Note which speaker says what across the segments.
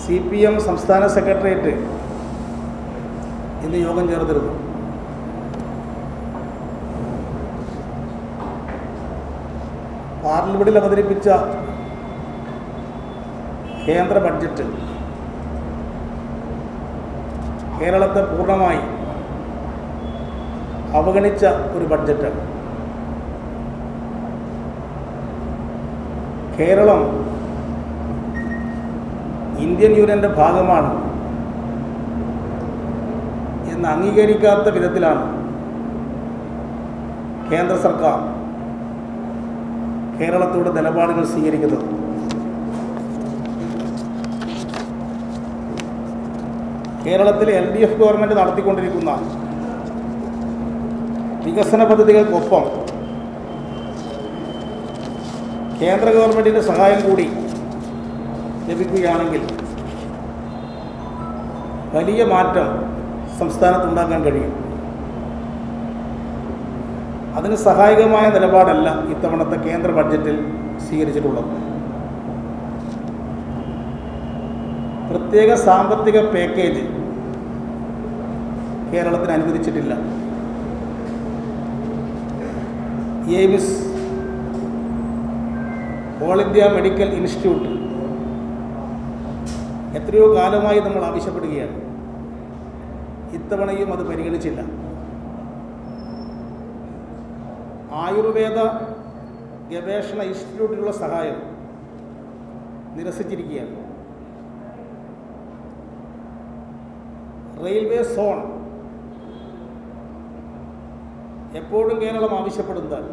Speaker 1: C P M സംസ്ഥാന secretariat ഇന്ന് യോഗം ചേർന്നിരുന്നു പാർലമെൻറ്റിൽ അവതരിപ്പിച്ച കേന്ദ്ര ബഡ്ജറ്റ് കേരളത്തെ പൂർണ്ണമായി അവഗണിച്ച ഒരു ബഡ്ജറ്റാണ് കേരളം ഇന്ത്യൻ യൂണിയൻ്റെ ഭാഗമാണ് എന്ന് അംഗീകരിക്കാത്ത വിധത്തിലാണ് കേന്ദ്ര സർക്കാർ കേരളത്തോട് നിലപാടുകൾ സ്വീകരിക്കുന്നത് കേരളത്തിലെ എൽ ഡി എഫ് ഗവൺമെൻറ് നടത്തിക്കൊണ്ടിരിക്കുന്ന വികസന പദ്ധതികൾക്കൊപ്പം കേന്ദ്ര ഗവൺമെൻറ്റിൻ്റെ സഹായം കൂടി ലഭിക്കുകയാണെങ്കിൽ വലിയ മാറ്റം സംസ്ഥാനത്തുണ്ടാക്കാൻ കഴിയും അതിന് സഹായകമായ നിലപാടല്ല ഇത്തവണത്തെ കേന്ദ്ര ബഡ്ജറ്റിൽ സ്വീകരിച്ചിട്ടുള്ളത് പ്രത്യേക സാമ്പത്തിക പാക്കേജ് കേരളത്തിന് അനുവദിച്ചിട്ടില്ല AIIMS all India medical institute എത്രയോ കാലമായി നമ്മൾ ആവശ്യപ്പെടുകയാണ് ഇത്തവണയും അത് പരിഗണിച്ചില്ല ആയുർവേദ ഗവേഷണ ഇൻസ്റ്റിറ്റ്യൂട്ടിനുള്ള സഹായം നിരസിച്ചിരിക്കുകയാണ് റെയിൽവേ സോൺ എപ്പോഴും കേരളം ആവശ്യപ്പെടുന്നത്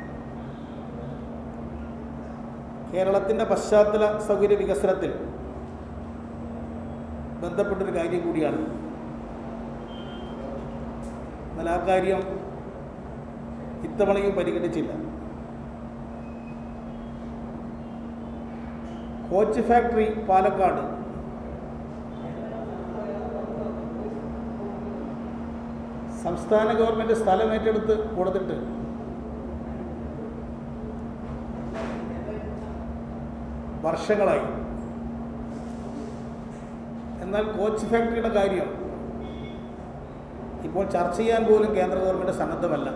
Speaker 1: കേരളത്തിൻ്റെ പശ്ചാത്തല സൗകര്യ വികസനത്തിൽ ബന്ധപ്പെട്ടൊരു കാര്യം കൂടിയാണ് എന്നാൽ ആ കാര്യം ഇത്തവണയും പരിഗണിച്ചില്ല കോച്ച് ഫാക്ടറി പാലക്കാട് സംസ്ഥാന ഗവൺമെൻറ് സ്ഥലം ഏറ്റെടുത്ത് കൊടുത്തിട്ട് വർഷങ്ങളായി എന്നാൽ കോച്ച് ഫാക്ടറിയുടെ കാര്യം ഇപ്പോൾ ചർച്ച ചെയ്യാൻ പോലും കേന്ദ്ര ഗവൺമെൻറ് സന്നദ്ധമല്ല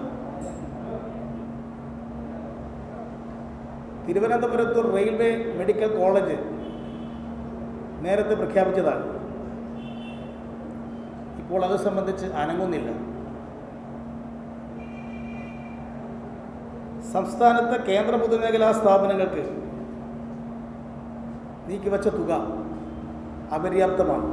Speaker 1: തിരുവനന്തപുരത്ത് റെയിൽവേ മെഡിക്കൽ കോളേജ് നേരത്തെ പ്രഖ്യാപിച്ചതാണ് ഇപ്പോൾ അത് സംബന്ധിച്ച് അനങ്ങുന്നില്ല സംസ്ഥാനത്തെ കേന്ദ്ര പൊതുമേഖലാ സ്ഥാപനങ്ങൾക്ക് നീക്കിവച്ച തുക അപര്യാപ്തമാണ്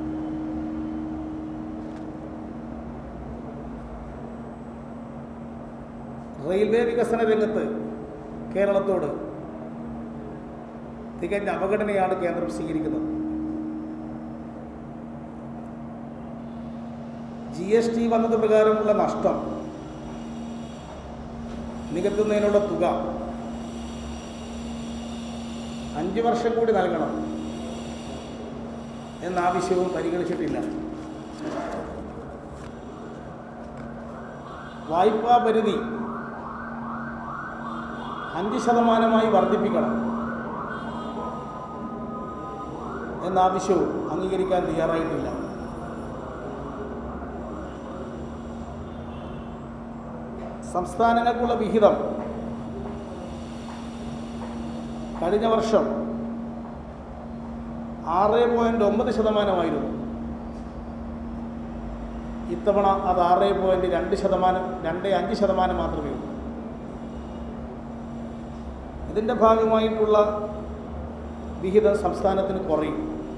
Speaker 1: റെയിൽവേ വികസന രംഗത്ത് കേരളത്തോട് തികഞ്ഞ അവഗണനയാണ് കേന്ദ്രം സ്വീകരിക്കുന്നത് ജി എസ് ടി വന്നത് പ്രകാരമുള്ള നഷ്ടം നികത്തുന്നതിനുള്ള തുക അഞ്ച് വർഷം കൂടി നൽകണം എന്ന ആവശ്യവും പരിഗണിച്ചിട്ടില്ല വായ്പാ പരിധി അഞ്ച് ശതമാനമായി വർദ്ധിപ്പിക്കണം എന്ന ആവശ്യവും അംഗീകരിക്കാൻ തയ്യാറായിട്ടില്ല സംസ്ഥാനങ്ങൾക്കുള്ള വിഹിതം കഴിഞ്ഞ വർഷം ആറ് പോയിൻറ്റ് ഒമ്പത് ശതമാനമായിരുന്നു ഇത്തവണ അത് ആറ് പോയിൻറ്റ് രണ്ട് ശതമാനം രണ്ട് അഞ്ച് ശതമാനം മാത്രമേ ഉള്ളൂ ഇതിൻ്റെ ഭാഗമായിട്ടുള്ള വിഹിതം സംസ്ഥാനത്തിന് കുറയും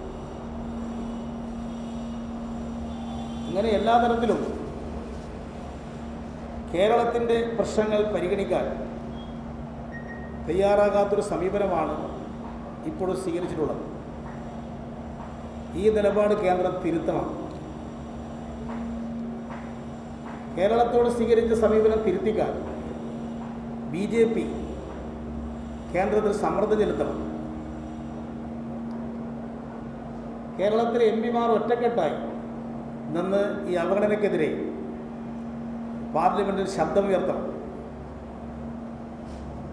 Speaker 1: ഇങ്ങനെ എല്ലാ തരത്തിലും കേരളത്തിൻ്റെ പ്രശ്നങ്ങൾ പരിഗണിക്കാൻ തയ്യാറാകാത്തൊരു സമീപനമാണ് ഇപ്പോൾ സ്വീകരിച്ചിട്ടുള്ളത് ഈ നിലപാട് കേന്ദ്രം തിരുത്തണം കേരളത്തോട് സ്വീകരിച്ച സമീപനം തിരുത്തിക്കാൻ ബി ജെ പി കേന്ദ്രത്തിൽ സമ്മർദ്ദം ചെലുത്തണം കേരളത്തിലെ എം പിമാർ ഒറ്റക്കെട്ടായി നിന്ന് ഈ അവഗണനയ്ക്കെതിരെ പാർലമെൻറ്റിൽ ശബ്ദമുയർത്തണം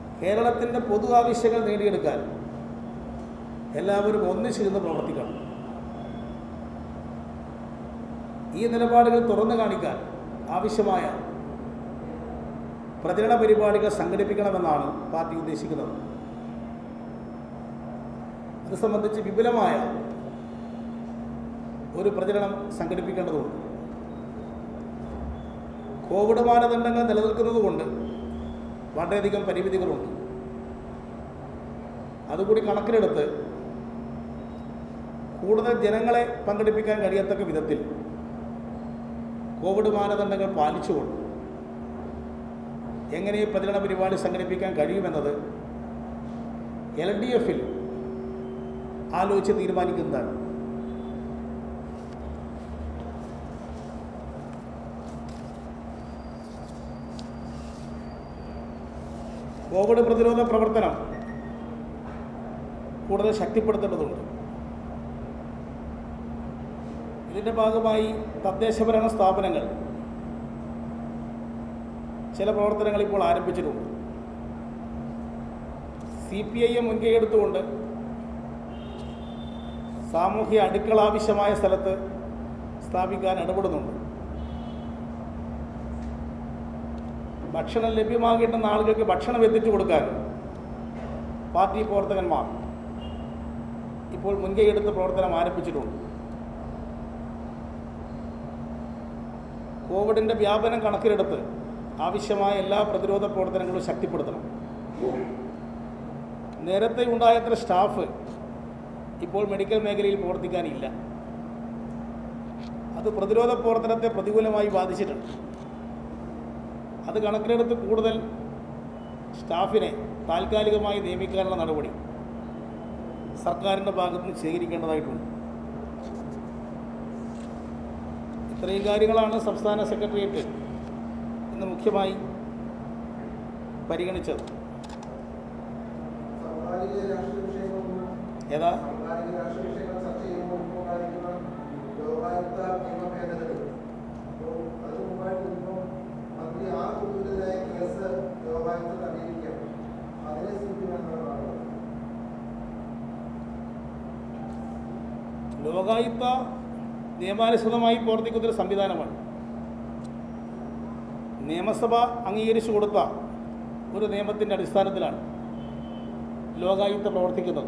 Speaker 1: കേരളത്തിൻ്റെ പൊതു ആവശ്യങ്ങൾ നേടിയെടുക്കാൻ എല്ലാവരും ഒന്നിച്ചിരുന്ന് പ്രവർത്തിക്കണം ഈ നിലപാടുകൾ തുറന്നു കാണിക്കാൻ ആവശ്യമായ പ്രചരണ പരിപാടികൾ സംഘടിപ്പിക്കണമെന്നാണ് പാർട്ടി ഉദ്ദേശിക്കുന്നത് അത് സംബന്ധിച്ച് വിപുലമായ ഒരു പ്രചരണം സംഘടിപ്പിക്കേണ്ടതുണ്ട് കോവിഡ് മാനദണ്ഡങ്ങൾ നിലനിൽക്കുന്നതുകൊണ്ട് വളരെയധികം പരിമിതികളുണ്ട് അതുകൂടി കണക്കിലെടുത്ത് കൂടുതൽ ജനങ്ങളെ പങ്കെടുപ്പിക്കാൻ കഴിയത്തക്ക വിധത്തിൽ കോവിഡ് മാനദണ്ഡങ്ങൾ പാലിച്ചുകൊണ്ട് എങ്ങനെ ഈ പ്രചരണ പരിപാടി സംഘടിപ്പിക്കാൻ കഴിയുമെന്നത് എൽ ഡി എഫിൽ ആലോചിച്ച് തീരുമാനിക്കുന്നതാണ് കോവിഡ് പ്രതിരോധ പ്രവർത്തനം കൂടുതൽ ശക്തിപ്പെടുത്തേണ്ടതുണ്ട് ഇതിൻ്റെ ഭാഗമായി തദ്ദേശഭരണ സ്ഥാപനങ്ങൾ ചില പ്രവർത്തനങ്ങൾ ഇപ്പോൾ ആരംഭിച്ചിട്ടുണ്ട് സി പി ഐ എം മുൻകൈയെടുത്തുകൊണ്ട് സാമൂഹ്യ അടുക്കള ആവശ്യമായ സ്ഥലത്ത് സ്ഥാപിക്കാൻ ഇടപെടുന്നുണ്ട് ഭക്ഷണം ലഭ്യമാകേണ്ടുന്ന ആളുകൾക്ക് ഭക്ഷണം എത്തിച്ചു കൊടുക്കാൻ പാർട്ടി പ്രവർത്തകന്മാർ ഇപ്പോൾ മുൻകൈയെടുത്ത് പ്രവർത്തനം ആരംഭിച്ചിട്ടുണ്ട് കോവിഡിൻ്റെ വ്യാപനം കണക്കിലെടുത്ത് ആവശ്യമായ എല്ലാ പ്രതിരോധ പ്രവർത്തനങ്ങളും ശക്തിപ്പെടുത്തണം നേരത്തെ ഉണ്ടായത്ര സ്റ്റാഫ് ഇപ്പോൾ മെഡിക്കൽ മേഖലയിൽ പ്രവർത്തിക്കാനില്ല അത് പ്രതിരോധ പ്രവർത്തനത്തെ പ്രതികൂലമായി ബാധിച്ചിട്ടുണ്ട് അത് കണക്കിലെടുത്ത് കൂടുതൽ സ്റ്റാഫിനെ താൽക്കാലികമായി നിയമിക്കാനുള്ള നടപടി സർക്കാരിൻ്റെ ഭാഗത്ത് നിന്ന് സ്വീകരിക്കേണ്ടതായിട്ടുണ്ട് ഇത്രയും കാര്യങ്ങളാണ് സംസ്ഥാന സെക്രട്ടേറിയറ്റ് ഇന്ന് മുഖ്യമായി പരിഗണിച്ചത്
Speaker 2: സമകാലിക രാഷ്ട്രീയ വിഷയങ്ങളൊന്നും
Speaker 1: ഏതാ
Speaker 2: സമകാലിക രാഷ്ട്രീയ വിഷയങ്ങൾ ചർച്ച ചെയ്യുമ്പോൾ ഇപ്പോൾ കാണിക്കുന്ന ലോകായുക്ത നിയമ ഭേദഗതി അപ്പോൾ അതിന് മുമ്പായിട്ട് ഇപ്പോൾ മന്ത്രി ആ കുടുംബത്തിനെതിരായ കേസ് ലോകായുക്തത്തിൽ അംഗീകരിക്കാം അതിനെ സ്ഥിതി എന്താണ് പറയുന്നത്
Speaker 1: ലോകായുക്ത നിയമാനുസൃതമായി പ്രവർത്തിക്കുന്നൊരു സംവിധാനമാണ് നിയമസഭ അംഗീകരിച്ചു കൊടുത്ത ഒരു നിയമത്തിൻ്റെ അടിസ്ഥാനത്തിലാണ് ലോകായുക്ത പ്രവർത്തിക്കുന്നത്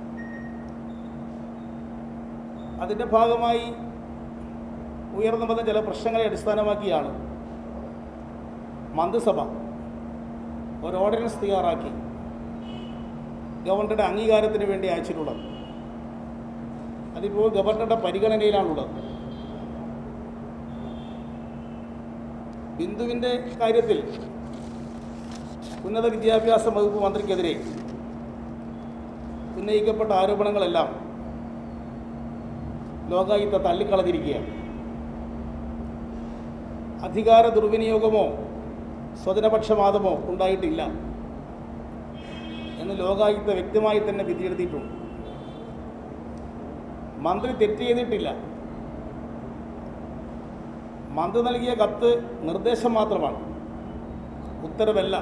Speaker 1: അതിൻ്റെ ഭാഗമായി ഉയർന്നു വന്ന ചില പ്രശ്നങ്ങളെ അടിസ്ഥാനമാക്കിയാണ് മന്ത്രിസഭ ഒരു ഓർഡിനൻസ് തയ്യാറാക്കി ഗവർണറുടെ അംഗീകാരത്തിന് വേണ്ടി അയച്ചിട്ടുള്ളത് അതിപ്പോൾ ഗവർണറുടെ പരിഗണനയിലാണുള്ളത് ബിന്ദുവിൻ്റെ കാര്യത്തിൽ ഉന്നത വിദ്യാഭ്യാസ വകുപ്പ് മന്ത്രിക്കെതിരെ ഉന്നയിക്കപ്പെട്ട ആരോപണങ്ങളെല്ലാം ലോകായുക്ത തള്ളിക്കളഞ്ഞിരിക്കുകയാണ് അധികാര ദുർവിനിയോഗമോ സ്വജനപക്ഷപാതമോ ഉണ്ടായിട്ടില്ല എന്ന് ലോകായുക്ത വ്യക്തമായി തന്നെ വിധിയെഴുതിയിട്ടുണ്ട് മന്ത്രി തെറ്റ് ചെയ്തിട്ടില്ല മന്ത്രി നൽകിയ കത്ത് നിർദ്ദേശം മാത്രമാണ് ഉത്തരവല്ല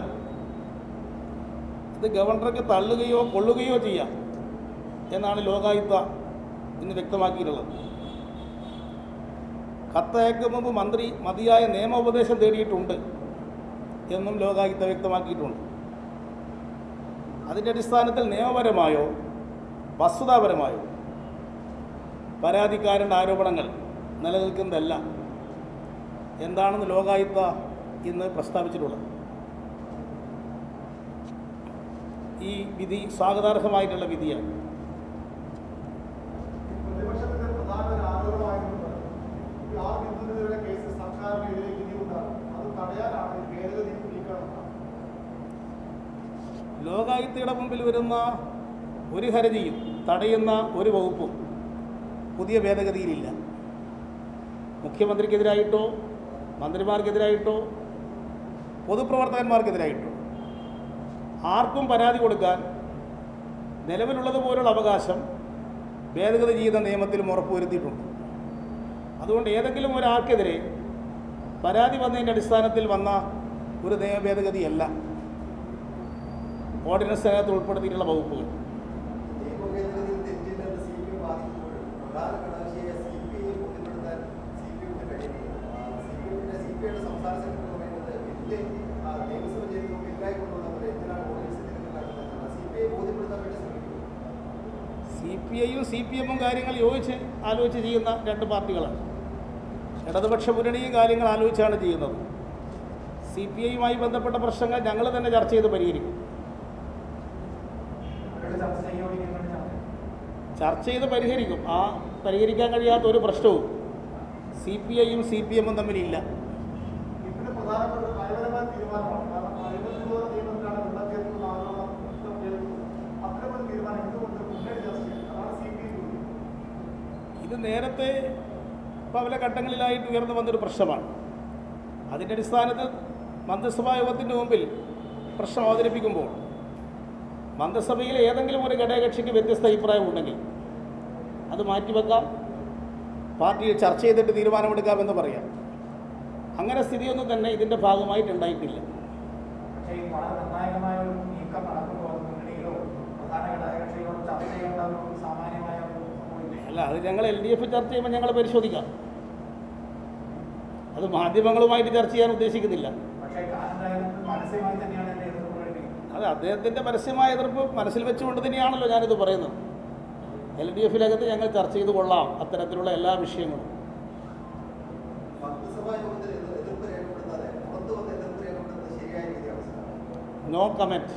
Speaker 1: ഇത് ഗവർണർക്ക് തള്ളുകയോ കൊള്ളുകയോ ചെയ്യാം എന്നാണ് ലോകായുക്ത ഇന്ന് വ്യക്തമാക്കിയിട്ടുള്ളത് കത്തയക്കും മുമ്പ് മന്ത്രി മതിയായ നിയമോപദേശം തേടിയിട്ടുണ്ട് എന്നും ലോകായുക്ത വ്യക്തമാക്കിയിട്ടുണ്ട് അതിൻ്റെ അടിസ്ഥാനത്തിൽ നിയമപരമായോ വസ്തുതാപരമായോ പരാതിക്കാരൻ്റെ ആരോപണങ്ങൾ നിലനിൽക്കുന്നതല്ല എന്താണെന്ന് ലോകായുക്ത ഇന്ന് പ്രസ്താവിച്ചിട്ടുള്ളത് ഈ വിധി സ്വാഗതാർഹമായിട്ടുള്ള വിധിയാണ്
Speaker 3: പ്രതിപക്ഷത്തിന്റെ പ്രധാന ഒരു ആരോപണമായിരുന്നു ഈ ആ ബിന്ദുവിനെതിരെ കേസ് സർക്കാരിനെതിരെ വിധിയുണ്ടാകും അത് തടയാനാണ് ഈ ഭേദഗതി നീക്കണമെന്നാണ്
Speaker 1: ലോകായുക്തയുടെ മുമ്പിൽ വരുന്ന ഒരു ഹർജിയും തടയുന്ന ഒരു വകുപ്പും പുതിയ ഭേദഗതിയിലില്ല മുഖ്യമന്ത്രിക്കെതിരായിട്ടോ മന്ത്രിമാർക്കെതിരായിട്ടോ പൊതുപ്രവർത്തകന്മാർക്കെതിരായിട്ടോ ആർക്കും പരാതി കൊടുക്കാൻ നിലവിലുള്ളതുപോലുള്ള അവകാശം ഭേദഗതി ചെയ്യുന്ന നിയമത്തിലും ഉറപ്പുവരുത്തിയിട്ടുണ്ട് അതുകൊണ്ട് ഏതെങ്കിലും ഒരാൾക്കെതിരെ പരാതി വന്നതിൻ്റെ അടിസ്ഥാനത്തിൽ വന്ന ഒരു നിയമ ഭേദഗതിയല്ല ഓർഡിനൻസിനകത്ത് ഉൾപ്പെടുത്തിയിട്ടുള്ള വകുപ്പുകൾ
Speaker 2: നിയമഭേദഗതിയിൽ തെറ്റില്ലെന്ന് സി പി എം വാദിക്കുമ്പോഴും പ്രധാന കക്ഷിയെ സി പി ഐ ബോധ്യപ്പെടുത്താൻ സി പി എമ്മിന്
Speaker 1: പി ഐയും സി പി എമ്മും കാര്യങ്ങൾ യോജിച്ച് ആലോചിച്ച് ചെയ്യുന്ന രണ്ട് പാർട്ടികളാണ് ഇടതുപക്ഷ മുന്നണിയും കാര്യങ്ങൾ ആലോചിച്ചാണ് ചെയ്യുന്നത് സി പി ഐയുമായി ബന്ധപ്പെട്ട പ്രശ്നങ്ങൾ ഞങ്ങൾ തന്നെ ചർച്ച ചെയ്ത് പരിഹരിക്കും
Speaker 4: അവരോട് ചർച്ച ചെയ്യുകയാണെങ്കിൽ
Speaker 1: ചർച്ച ചെയ്ത് പരിഹരിക്കും ആ പരിഹരിക്കാൻ കഴിയാത്ത ഒരു പ്രശ്നവും സി പി ഐയും സി പി എമ്മും തമ്മിലില്ല
Speaker 3: ഇതിന് പ്രധാനപ്പെട്ട ഒരു നയപരമായ തീരുമാനമാണ് കാരണം അഴിമതി നിരോധന നിയമത്തിലാണ് വെള്ളത്തിലുള്ള ആളുകൾ അത്തരമൊരു തീരുമാനം എന്തുകൊണ്ട് മുന്നേറി ചർച്ച ചെയ്യുന്നത് അതാണ് സി പി ഐ
Speaker 1: ഇത് നേരത്തെ പല ഘട്ടങ്ങളിലായിട്ട് ഉയർന്നു വന്നൊരു പ്രശ്നമാണ് അതിൻ്റെ അടിസ്ഥാനത്തിൽ മന്ത്രിസഭാ യോഗത്തിൻ്റെ മുമ്പിൽ പ്രശ്നം അവതരിപ്പിക്കുമ്പോൾ മന്ത്രിസഭയിലെ ഏതെങ്കിലും ഒരു ഘടകകക്ഷിക്ക് വ്യത്യസ്ത അഭിപ്രായം ഉണ്ടെങ്കിൽ അത് മാറ്റിവെക്കാം പാർട്ടിയിൽ ചർച്ച ചെയ്തിട്ട് തീരുമാനമെടുക്കാമെന്ന് പറയാം അങ്ങനെ സ്ഥിതിയൊന്നും തന്നെ ഇതിൻ്റെ ഭാഗമായിട്ടുണ്ടായിട്ടില്ല
Speaker 4: പക്ഷേ ഈ വളരെ നിർണായകമായ ഒരു നീക്കം നടക്കുമ്പോൾ അത് മുന്നണിയിലോ പ്രധാന ഘടകകക്ഷികളോ ചർച്ച ചെയ്യേണ്ട ഒരു സാമാന്യമായ ഒരു സംഭവമില്ലേ?
Speaker 1: അല്ല അത് ഞങ്ങൾ എൽ ഡി എഫ് ചർച്ച ചെയ്യുമ്പോൾ ഞങ്ങൾ പരിശോധിക്കാം അത് മാധ്യമങ്ങളുമായിട്ട് ചർച്ച ചെയ്യാൻ ഉദ്ദേശിക്കുന്നില്ല
Speaker 4: പക്ഷേ കാനന്ദായാലും പരസ്യമായി തന്നെയാണ് എന്നെ എതിർപ്പ് കഴിഞ്ഞത്
Speaker 1: അത് അദ്ദേഹത്തിൻ്റെ പരസ്യമായ എതിർപ്പ് മനസ്സിൽ വെച്ചുകൊണ്ട് തന്നെയാണല്ലോ ഞാനിത് പറയുന്നത് എൽ ഡി എഫിനകത്ത് ഞങ്ങൾ ചർച്ച ചെയ്ത് കൊള്ളാം അത്തരത്തിലുള്ള എല്ലാ വിഷയങ്ങളും
Speaker 2: മന്ത്രിസഭാ യോഗത്തിൽ എതിർ- എതിർപ്പ് രേഖപ്പെടുത്താതെ പുറത്തു വന്ന് എതിർപ്പ് രേഖപ്പെടുത്തുന്നത് ശരിയായ രീതിയാണ് സാർ
Speaker 1: നോ കമൻറ്റ്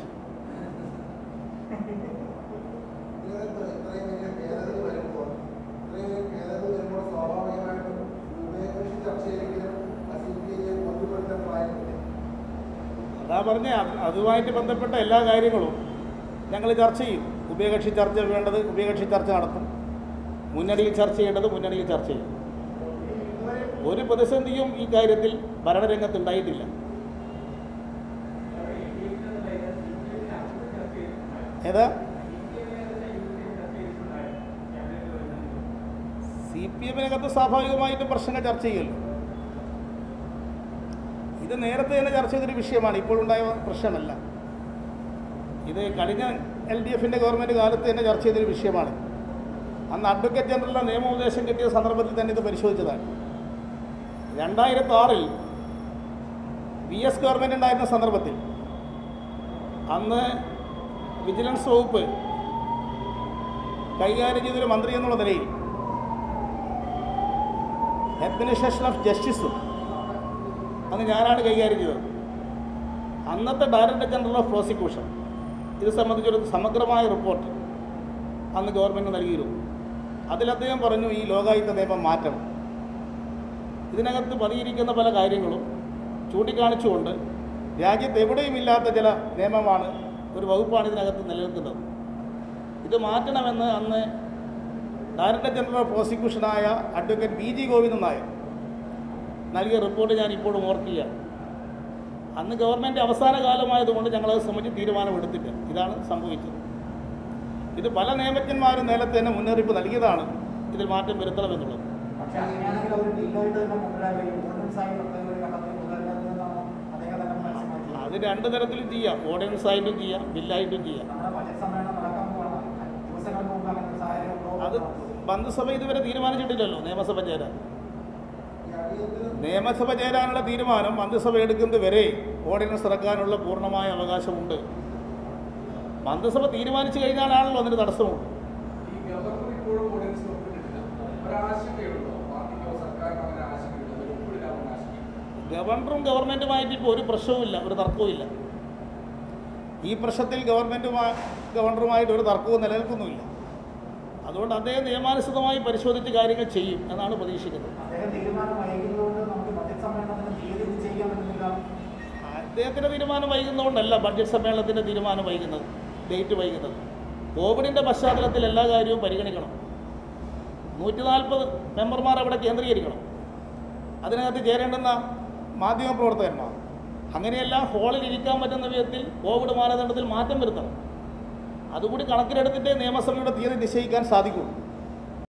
Speaker 2: ഇതിനകത്ത് ഇത്രയും വലിയ ഭേദഗതി വരുമ്പോൾ ഇത്രയും വലിയ ഭേദഗതി വരുമ്പോൾ സ്വാഭാവികമായിട്ടും ഉഭയകക്ഷി ചർച്ചയിലെങ്കിലും സി പി ഐയെ ബോധ്യപ്പെടുത്താൻ പ്രായമില്ല
Speaker 1: അതാ പറഞ്ഞ അതുമായിട്ട് ബന്ധപ്പെട്ട എല്ലാ കാര്യങ്ങളും ഞങ്ങൾ ചർച്ച ചെയ്യും ഉഭയകക്ഷി ചർച്ച വേണ്ടത് ഉഭയകക്ഷി ചർച്ച നടത്തും മുന്നണിയിൽ ചർച്ച ചെയ്യേണ്ടത് മുന്നണിയിൽ ചർച്ച ചെയ്യും ഒരു പ്രതിസന്ധിയും ഈ കാര്യത്തിൽ ഭരണരംഗത്ത് ഉണ്ടായിട്ടില്ല ഏതാ സി പി എമ്മിനകത്ത് സ്വാഭാവികമായിട്ടും പ്രശ്നങ്ങൾ ചർച്ച ചെയ്യുമല്ലോ ഇത് നേരത്തെ തന്നെ ചർച്ച ചെയ്തൊരു വിഷയമാണ് ഇപ്പോഴുണ്ടായ പ്രശ്നമല്ല ഇത് കഴിഞ്ഞ എൽ ഡി എഫിൻ്റെ ഗവൺമെൻറ് കാലത്ത് തന്നെ ചർച്ച ചെയ്തൊരു വിഷയമാണ് അന്ന് അഡ്വക്കേറ്റ് ജനറലിൻ്റെ നിയമോപദേശം കിട്ടിയ സന്ദർഭത്തിൽ തന്നെ ഇത് പരിശോധിച്ചതാണ് രണ്ടായിരത്തി ആറിൽ വി എസ് ഗവൺമെൻറ് ഉണ്ടായിരുന്ന സന്ദർഭത്തിൽ അന്ന് വിജിലൻസ് വകുപ്പ് കൈകാര്യം ചെയ്തൊരു മന്ത്രി എന്നുള്ള നിലയിൽ അഡ്മിനിസ്ട്രേഷൻ ഓഫ് ജസ്റ്റിസും അന്ന് ഞാനാണ് കൈകാര്യം ചെയ്തത് അന്നത്തെ ഡയറക്ടർ ജനറൽ ഓഫ് പ്രോസിക്യൂഷൻ ഇത് സംബന്ധിച്ചൊരു സമഗ്രമായ റിപ്പോർട്ട് അന്ന് ഗവൺമെൻറ് നൽകിയിരുന്നു അതിൽ അദ്ദേഹം പറഞ്ഞു ഈ ലോകായുക്ത നിയമം മാറ്റണം ഇതിനകത്ത് പതിയിരിക്കുന്ന പല കാര്യങ്ങളും ചൂണ്ടിക്കാണിച്ചുകൊണ്ട് രാജ്യത്ത് എവിടെയും ഇല്ലാത്ത ചില നിയമമാണ് ഒരു വകുപ്പാണ് ഇതിനകത്ത് നിലനിൽക്കുന്നത് ഇത് മാറ്റണമെന്ന് അന്ന് ഡയറക്ടർ ജനറൽ ഓഫ് പ്രോസിക്യൂഷനായ advocate B G Govindan Nair നൽകിയ റിപ്പോർട്ട് ഞാൻ ഇപ്പോഴും ഓർക്കുകയാണ് അന്ന് ഗവൺമെൻറ് അവസാന കാലമായതുകൊണ്ട് ഞങ്ങളത് സംബന്ധിച്ച് തീരുമാനമെടുത്തില്ല ഇതാണ് സംഭവിച്ചത് ഇത് പല നിയമജ്ഞന്മാരും നേരത്തെ തന്നെ മുന്നറിയിപ്പ് നൽകിയതാണ് ഇതിൽ മാറ്റം വരുത്തണമെന്നുള്ളത്
Speaker 4: പക്ഷേ അങ്ങനെയാണെങ്കിൽ അവർ ബില്ലായിട്ട് തന്നെ കൊണ്ടുവരാൻ കഴിയും ഓർഡിനൻസ് ആയി പ്രത്യേക ഒരു ഘട്ടത്തിൽ കൊണ്ടുവരുന്നതെന്നാണ് അദ്ദേഹം തന്നെ പരസ്യമാക്കിയത്
Speaker 1: അത് രണ്ട് തരത്തിലും ചെയ്യാം ഓർഡിനൻസ് ആയിട്ടും ചെയ്യാം ബില്ലായിട്ടും ചെയ്യാം
Speaker 4: നമ്മുടെ ബജറ്റ് സമ്മേളനം നടക്കാൻ പോവാണ് ദിവസങ്ങൾക്ക് മുമ്പ് അങ്ങനെ ഒരു സാഹചര്യം ഉണ്ടോ
Speaker 1: അത് മന്ത്രിസഭ ഇതുവരെ തീരുമാനിച്ചിട്ടില്ലല്ലോ നിയമസഭ ചേരാൻ
Speaker 2: ഈ അടിയന്തര
Speaker 1: നിയമസഭ ചേരാനുള്ള തീരുമാനം മന്ത്രിസഭ എടുക്കുന്നത് വരെ ഓർഡിനൻസ് ഇറക്കാനുള്ള പൂർണ്ണമായ അവകാശമുണ്ട് മന്ത്രിസഭ തീരുമാനിച്ചു കഴിഞ്ഞാലാണല്ലോ അതിന് തടസ്സമുള്ളൂ
Speaker 5: ഈ ഗവർണർ ഇപ്പോഴും ഓർഡിനൻസ് ഒപ്പിട്ടിട്ടില്ല ഒരാശങ്കയുണ്ടോ പാർട്ടിക്കോ സർക്കാരിനോ അങ്ങനെ ആശങ്കയുണ്ടോ ഒരു ഒപ്പിടില്ലാവുന്ന ആശങ്ക
Speaker 1: ഗവർണറും ഗവൺമെൻറ്റുമായിട്ട് ഇപ്പോൾ ഒരു പ്രശ്നവുമില്ല ഒരു തർക്കവുമില്ല ഈ പ്രശ്നത്തിൽ ഗവൺമെൻറ്റുമായി ഗവർണറുമായിട്ട് ഒരു തർക്കവും നിലനിൽക്കുന്നുമില്ല അതുകൊണ്ട് അദ്ദേഹം നിയമാനുസൃതമായി പരിശോധിച്ച് കാര്യങ്ങൾ ചെയ്യും എന്നാണ് പ്രതീക്ഷിക്കുന്നത്
Speaker 4: അദ്ദേഹം തീരുമാനം വൈകുന്നതുകൊണ്ട് നമുക്ക് ബജറ്റ് സമ്മേളനത്തിന് തീയതി നിശ്ചയിക്കാൻ പറ്റുന്നില്ല
Speaker 1: അദ്ദേഹത്തിൻ്റെ തീരുമാനം വൈകുന്നതുകൊണ്ടല്ല ബഡ്ജറ്റ് സമ്മേളനത്തിൻ്റെ തീരുമാനം വൈകുന്നത് ഡേറ്റ് വൈകുന്നത് കോവിഡിൻ്റെ പശ്ചാത്തലത്തിൽ എല്ലാ കാര്യവും പരിഗണിക്കണം നൂറ്റി നാൽപ്പത് മെമ്പർമാർ അവിടെ കേന്ദ്രീകരിക്കണം അതിനകത്ത് ചേരേണ്ടുന്ന മാധ്യമപ്രവർത്തകന്മാർ അങ്ങനെയെല്ലാം ഹാളിൽ ഇരിക്കാൻ പറ്റുന്ന വിധത്തിൽ കോവിഡ് മാനദണ്ഡത്തിൽ മാറ്റം വരുത്തണം അതുകൂടി കണക്കിലെടുത്തിട്ടേ നിയമസഭയുടെ തീയതി നിശ്ചയിക്കാൻ സാധിക്കുള്ളൂ